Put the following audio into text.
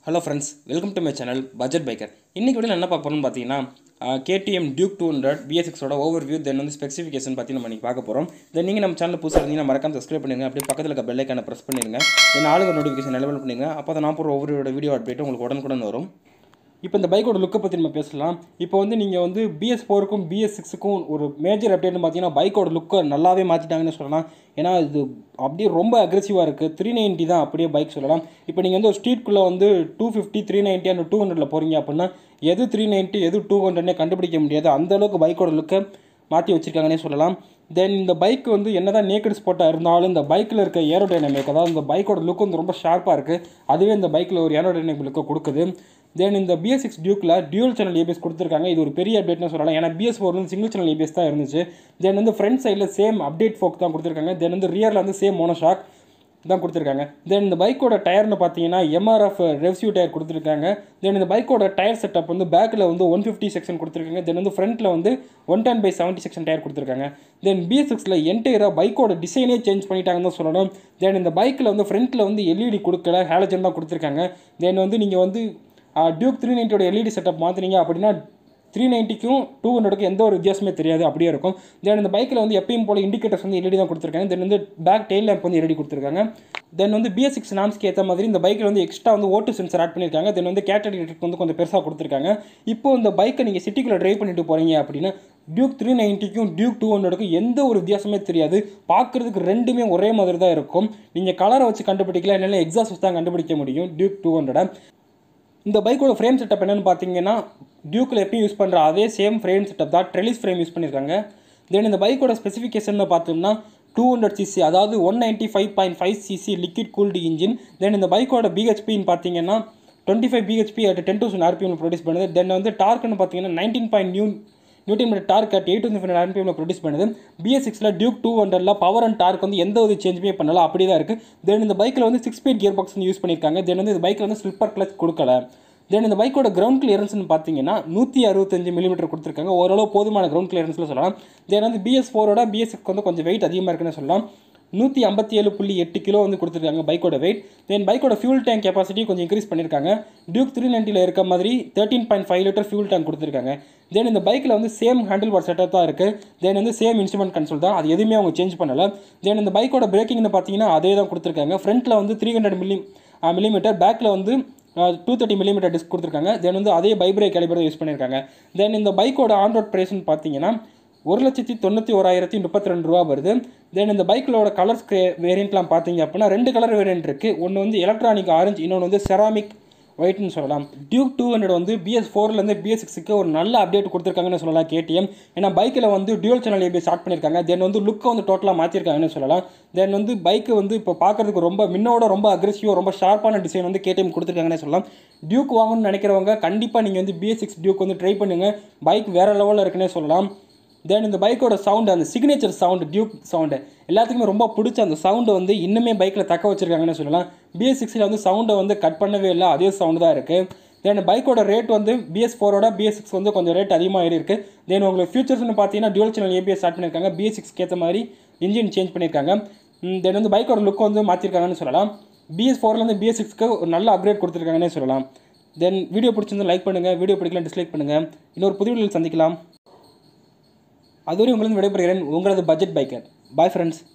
hello friends welcome to my channel budget biker இன்றைக்கி வீடியோ என்ன பார்க்க போகிறோம்னு பார்த்தீங்கன்னா கேடிஎம் டியூக் டூ ஹண்ட்ரட் பிஎஸ்எக்ஸோட ஓவர் வியூ தென் வந்து ஸ்பெசிஃபிகேஷன் பற்றி நம்ம இன்றைக்கி பார்க்க போகிறோம் தென் நீங்கள் நம்ம சேனல் புதுசாக இருந்தீங்கன்னா மறக்காம சப்ஸ்கிரைப் பண்ணிடுங்க அப்படியே பக்கத்தில் இருக்க பெல்லைக்கான ப்ரெஸ் பண்ணிடுங்க தென் ஆளுங்க நோட்டிஃபிகேஷன் நிலவல் பண்ணிடுங்க அப்போ தான் நான் போகிற ஒவ்வொரு வீடியோ அப்டேட் உங்களுக்கு உடனுக்குடன் வரும் இப்போ இந்த பைக்கோட லுக்கை பற்றி நம்ம பேசலாம் இப்போ வந்து நீங்கள் வந்து பிஎஸ் ஃபோருக்கும் பிஎஸ் சிக்ஸுக்கும் ஒரு மேஜர் அப்டேட்னு பார்த்தீங்கன்னா பைக்கோட லுக்கை நல்லாவே மாற்றிட்டாங்கன்னு சொல்லலாம் ஏன்னா இது அப்படியே ரொம்ப அக்ரெசிவாக இருக்குது த்ரீ நைன்ட்டி தான் அப்படியே பைக் சொல்லலாம் இப்போ நீங்கள் வந்து ஒரு ஸ்ட்ரீட்குள்ளே வந்து டூ ஃபிஃப்டி த்ரீ நைன்ட்டி அந்த டூ ஹண்ட்ரடில் போகிறீங்க அப்படின்னா எது த்ரீ நைன்ட்டி எது டூ ஹண்ட்ரட்னே கண்டுபிடிக்க முடியாது அந்த அளவுக்கு பைக்கோட லுக்கை மாற்றி வச்சிருக்காங்கன்னே சொல்லலாம் தென் இந்த பைக் வந்து என்னதான் நேக்கட் ஸ்பாட்டாக இருந்தாலும் இந்த பைக்கில் இருக்க ஏரோடைனமிக் அதாவது இந்த பைக்கோட லுக் வந்து ரொம்ப ஷார்ப்பாக இருக்குது அதுவே இந்த பைக்கில் ஒரு ஏரோடைனமிக் லுக்கை கொடுக்குது தென் இந்த பிஎஸ் சிக்ஸ் டியூக்கில் டியூல் சேனல் ஏபிஎஸ் கொடுத்துருக்காங்க இது ஒரு பெரிய அப்டேட்னு சொல்லலாம் ஏன்னா பிஎஸ் ஃபோர் வந்து சிங்கிள் சேனல் ஏபிஎஸ் தான் இருந்துச்சு தென் வந்து ஃப்ரண்ட் சைடில் சேம் அப்டேட் ஃபோக் தான் கொடுத்துருக்காங்க தென் வந்து ரியரில் வந்து சேம் மோனோஷாக் தான் கொடுத்துருக்காங்க தென் இந்த பைக்கோட டயர்னு பார்த்தீங்கன்னா எம்ஆர்எஃப் ரெவ்சியூ டயர் கொடுத்துருக்காங்க தென் இந்த பைக்கோட டயர் செட்டப் வந்து பேக்கில் வந்து ஒன் ஃபிஃப்டி செக்ஷன் கொடுத்துருக்காங்க தென் வந்து ஃப்ரண்ட்டில் வந்து one ten by seventy section tyre கொடுத்துருக்காங்க தென் பிஎஸ் சிக்ஸில் என்டையராக பைக்கோட டிசைனே சேஞ்ச் பண்ணிட்டாங்கன்னு தான் சொல்லணும் தென் இந்த பைக்கில் வந்து ஃப்ரண்ட்டில் வந்து எல்இடி கொடுக்கல ஹேலஜன் தான் கொடுத்துருக்காங்க தென் வந்து நீங்கள் வந்து டியூக் த்ரீ நைன்ட்டியோட எல்இடி செட்டப் மாற்றினீங்க அப்படின்னா த்ரீ நைன்ட்டிக்கும் டூ ஹண்ட்ரடுக்கும் எந்த ஒரு வித்தியாசமே தெரியாது அப்படியே இருக்கும் தென் இந்த பைக்கில் வந்து எப்பயும் போல இண்டிகேட்டர்ஸ் வந்து எல்இடி தான் கொடுத்துருக்காங்க தென் வந்து பேக் டெயில் லேம்ப் வந்து எல்இடி கொடுத்துருக்காங்க தென் வந்து பிஎஸ் சிக்ஸ் நாம்ஸ்க்கு ஏற்ற மாதிரி இந்த பைக்கில் வந்து எக்ஸ்ட்ரா வந்து ஓட்டு சென்சர் ஆட் பண்ணியிருக்காங்க தென் வந்து கேட்டடிக்கு வந்து கொஞ்சம் பெருசாக கொடுத்துருக்காங்க இப்போ இந்த பைக்கை நீங்கள் சிட்டிக்குள்ளே ட்ரைவ் பண்ணிட்டு போகிறீங்க அப்படின்னா டியூக் த்ரீ நைன்ட்டிக்கும் டியூக் டூ ஹண்ட்ரடுக்கும் எந்த ஒரு வித்தியாசமே தெரியாது பார்க்குறதுக்கு ரெண்டுமே ஒரே மாதிரி தான் இருக்கும் நீங்கள் கலரை வச்சு கண்டுபிடிக்கலாம் இல்லைன்னா எக்ஸாஸ்ட் வச்சு தான் கண்டுபிடிக்க முடியும் டியூக் டூ ஹண்ட்ரடை இந்த பைக்கோட ஃப்ரேம் செட்டப் என்னென்னு பார்த்தீங்கன்னா டியூக்கில் எப்பயும் யூஸ் பண்ணுற அதே சேம் ஃப்ரேம் செட்டப் தான் ட்ரெலிஸ் ஃப்ரேம் யூஸ் பண்ணியிருக்காங்க தென் இந்த பைக்கோட ஸ்பெசிஃபிகேஷன் பார்த்தோம்னா டூ ஹண்ட்ரட் சிசி அதாவது one ninety five point five CC liquid cooled engine then இந்த பைக்கோட பிஹெச்பின்னு பார்த்தீங்கன்னா twenty five BHP at ten thousand RPM produce பண்ணுது தென் வந்து டார்க்னு பார்த்தீங்கன்னா nineteen point new newton metre torque at eight thousand ஆர்பிஎம்ல ப்ரொடியூஸ் பண்ணுது பிஎஸ் சிக்ஸில் டியூக் டூ ஹண்ட்ரட்ல பவர் அண்ட் டார்க் வந்து எந்த ஒரு சேஞ்சுமே பண்ணல அப்படி தான் இருக்குது தென் இந்த பைக்கில் வந்து சிக்ஸ் ஸ்பீட் கியர் பாக்ஸ் வந்து யூஸ் பண்ணியிருக்காங்க தென் வந்து இந்த பைக்கில் வந்து ஸ்லிப்பர் கிளச் கொடுக்கல தென் இந்த பைக்கோட கிரவுண்ட் கிளியரன்ஸ்னு பார்த்தீங்கன்னா நூற்றி அறுபத்தஞ்சு மில்லிமீட்டர் கொடுத்துருக்காங்க ஓரளவு போதுமான கிரவுண்ட் கிளியரன்ஸில் சொல்லலாம் தென் வந்து பிஎஸ் ஃபோரோட பிஎஸ்எஃப்க்கு வந்து கொஞ்சம் வெயிட் அதிகமாக இருக்குன்னு சொல்லலாம் நூற்றி ஐம்பத்தி ஏழு புள்ளி எட்டு கிலோ வந்து கொடுத்துருக்காங்க பைக்கோட வெயிட் தென் பைக்கோட ஃபியூல் டேங்க் கெப்பாசிட்டி கொஞ்சம் இன்க்ரீஸ் பண்ணியிருக்காங்க டியூக் த்ரீ நைன்ட்டியில் இருக்க மாதிரி thirteen point five litre fuel tank கொடுத்துருக்காங்க தென் இந்த பைக்கில் வந்து சேம் ஹேண்டில் பார் செட்டப் தான் இருக்குது தென் வந்து சேம் இன்ஸ்ட்ருமெண்ட் கன்சோல் தான் அது எதுவுமே அவங்க சேஞ்ச் பண்ணலை தென் இந்த பைக்கோட பிரேக்கிங்னு பார்த்தீங்கன்னா அதே தான் கொடுத்துருக்காங்க ஃப்ரண்ட்டில் வந்து த்ரீ ஹண்ட்ரட் மில்லி மில்லிமீட்டர் பேக்கில் வந்து டூ தேர்ட்டி மில்லிமீட்டர் டிஸ்க் கொடுத்துருக்காங்க தென் வந்து அதே பைப்ரேக் கேலிபர் யூஸ் பண்ணியிருக்காங்க தென் இந்த பைக்கோட ஆன்ரோட் ப்ரைஸ்னு பார்த்தீங்கன்னா ஒரு லட்சத்தி தொண்ணூற்றி ஓராயிரத்தி முப்பத்தி ரெண்டு ரூபா வருது தென் இந்த பைக்கிலோட கலர்ஸ் வேரியண்ட்லாம் பார்த்தீங்க அப்படின்னா ரெண்டு கலர் வேரியண்ட் இருக்குது ஒன்று வந்து எலக்ட்ரானிக் ஆரஞ்சு இன்னொன்று வந்து செராமிக் ஒயிட்னு சொல்லலாம் டியூக் டூ ஹண்ட்ரட் வந்து பிஎஸ் ஃபோர்லேருந்து பிஎஸ் சிக்ஸுக்கு ஒரு நல்ல அப்டேட் கொடுத்துருக்காங்கன்னு சொல்லலாம் கேடிஎம் ஏன்னா பைக்கில் வந்து டியூல் சேனல் ஏபிஎஸ் ஸ்டார்ட் பண்ணியிருக்காங்க தென் வந்து லுக்கை வந்து டோட்டலாக மாற்றிருக்காங்கன்னு சொல்லலாம் தென் வந்து பைக்கு வந்து இப்போ பார்க்குறதுக்கு ரொம்ப மின்னோட ரொம்ப அக்ரெசிவாக ரொம்ப ஷார்ப்பான டிசைன் வந்து கேடிஎம் கொடுத்துருக்காங்கன்னு சொல்லலாம் டியூக் வாங்கணும்னு நினைக்கிறவங்க கண்டிப்பாக நீங்கள் வந்து பிஎஸ் சிக்ஸ் டியூக் வந்து ட்ரை பண்ணுங்கள் பைக் வேறு லெவலில் இருக்குன்னே சொல்லலாம் தென் இந்த பைக்கோட சவுண்டு அந்த சிக்னேச்சர் சவுண்டு டியூக் சவுண்டு எல்லாத்துக்குமே ரொம்ப பிடிச்ச அந்த சவுண்டு வந்து இன்னுமே பைக்கில் தக்க வச்சிருக்காங்கன்னு சொல்லலாம் பிஎஸ் சிக்ஸில் வந்து சவுண்டை வந்து கட் பண்ணவே இல்லை அதே சவுண்டு தான் இருக்குது தென் பைக்கோட ரேட் வந்து பிஎஸ் ஃபோரோட பிஎஸ் சிக்ஸ் வந்து கொஞ்சம் ரேட் அதிகமாக ஏறி இருக்குது தென் உங்களுக்கு ஃபியூச்சர்ஸ்னு பார்த்தீங்கன்னா டியூல் சேனல் ஏபிஎஸ் ஸ்டார்ட் பண்ணியிருக்காங்க பிஎஸ் சிக்ஸ்க்கு ஏற்ற மாதிரி இன்ஜின் சேஞ்ச் பண்ணியிருக்காங்க தென் வந்து பைக்கோட லுக் வந்து மாற்றிருக்காங்கன்னு சொல்லலாம் பிஎஸ் ஃபோர்லேருந்து பிஎஸ் சிக்ஸ்க்கு ஒரு நல்ல அப்கிரேட் கொடுத்துருக்காங்கன்னே சொல்லலாம் தென் வீடியோ பிடிச்சிருந்து லைக் பண்ணுங்கள் வீடியோ பிடிக்கலாம் டிஸ்லைக் பண்ணுங்கள் இன்னொரு புது வீடியோவில் சந்திக்கலாம் அதுவரை உங்களிருந்து விடைபெறுகிறேன் உங்களது பட்ஜெட் பைக்கர் பாய் ஃப்ரெண்ட்ஸ்